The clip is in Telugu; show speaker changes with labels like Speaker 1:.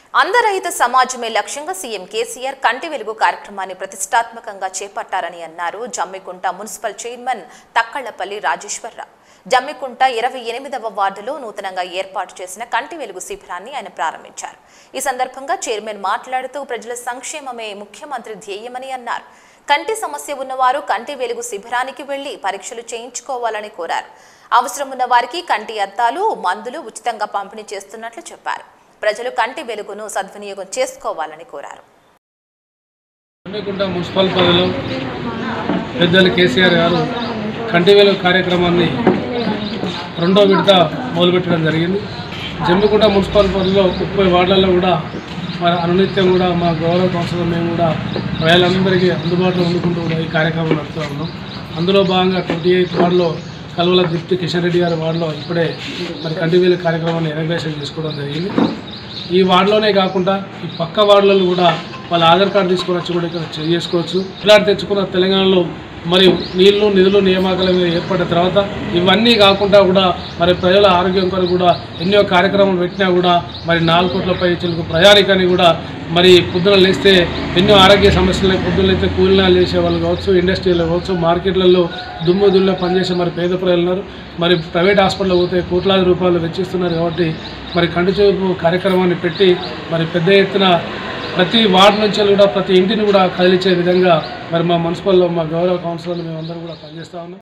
Speaker 1: అందరహిత సమాజమే లక్ష్యంగా సీఎం కేసీఆర్ కంటి వెలుగు కార్యక్రమాన్ని ప్రతిష్టాత్మకంగా చేపట్టారని అన్నారు జమ్మికుంట మున్సిపల్ చైర్మన్ తక్కళ్లపల్లి రాజేశ్వరరావు జమ్మికుంట ఇరవై ఎనిమిదవ వార్డులో నూతనంగా ఏర్పాటు చేసిన కంటి వెలుగు శిబిరాన్ని ఆయన ప్రారంభించారు ఈ సందర్భంగా చైర్మన్ మాట్లాడుతూ ప్రజల సంక్షేమమే ముఖ్యమంత్రి ధ్యేయమని అన్నారు కంటి సమస్య ఉన్నవారు కంటి వెలుగు శిబిరానికి వెళ్లి పరీక్షలు చేయించుకోవాలని కోరారు అవసరం ఉన్న వారికి కంటి అద్దాలు మందులు ఉచితంగా పంపిణీ చేస్తున్నట్లు చెప్పారు ప్రజలు కంటి వెలుగును సద్వినియోగం చేసుకోవాలని కోరారు
Speaker 2: జమ్మికుంట మున్సిపల్ పరిధిలో పెద్దలు కేసీఆర్ గారు కంటి వెలుగు కార్యక్రమాన్ని రెండో విడత మొదలుపెట్టడం జరిగింది జమ్మికుంట మున్సిపల్ పరిధిలో ముప్పై వార్డులలో కూడా మరి అనునిత్యం కూడా మా గౌరవ కౌన్సిలర్ మేము కూడా ప్రజలందరికీ అందుబాటులో ఉండుకుంటూ కూడా ఈ కార్యక్రమం నడుపుతూ ఉన్నాం అందులో భాగంగా ట్వంటీ ఎయిత్ వార్డులో కల్వల దిప్తి కిషన్ రెడ్డి గారి వార్డులో ఇప్పుడే మరి కంటి వెలుగు కార్యక్రమాన్ని ఇనాగ్రేషన్ చేసుకోవడం జరిగింది ఈ వార్డులోనే కాకుండా ఈ పక్క వార్డులలో కూడా వాళ్ళ ఆధార్ కార్డు తీసుకొని వచ్చి కూడా ఇక్కడ చెక్ చేసుకోవచ్చు ఇలాంటి తెచ్చుకున్న తెలంగాణలో మరి నీళ్లు నిధులు నియామకాల మీద ఏర్పడిన తర్వాత ఇవన్నీ కాకుండా కూడా మరి ప్రజల ఆరోగ్యం కొరకు కూడా ఎన్నో కార్యక్రమాలు పెట్టినా కూడా మరి నాలుగు కోట్లపై చిలుకు ప్రయాణికాన్ని కూడా మరి పొద్దున లేస్తే ఎన్నో ఆరోగ్య సమస్యలు పొద్దున లేస్తే కూలినాలు చేసే వాళ్ళు కావచ్చు ఇండస్ట్రీలో కావచ్చు మార్కెట్లలో దుమ్ము దుల్లో పనిచేసే మరి పేద ప్రజలు ఉన్నారు మరి ప్రైవేట్ హాస్పిటల్లో పోతే కోట్లాది రూపాయలు వెచ్చిస్తున్నారు కాబట్టి మరి కంటి చూపు కార్యక్రమాన్ని పెట్టి మరి పెద్ద ఎత్తున ప్రతి వార్డు నుంచి కూడా ప్రతి ఇంటిని కూడా కదిలించే విధంగా మరి మా మున్సిపల్లో మా గౌరవ కౌన్సిలర్లు మేమందరం కూడా పనిచేస్తా ఉన్నాం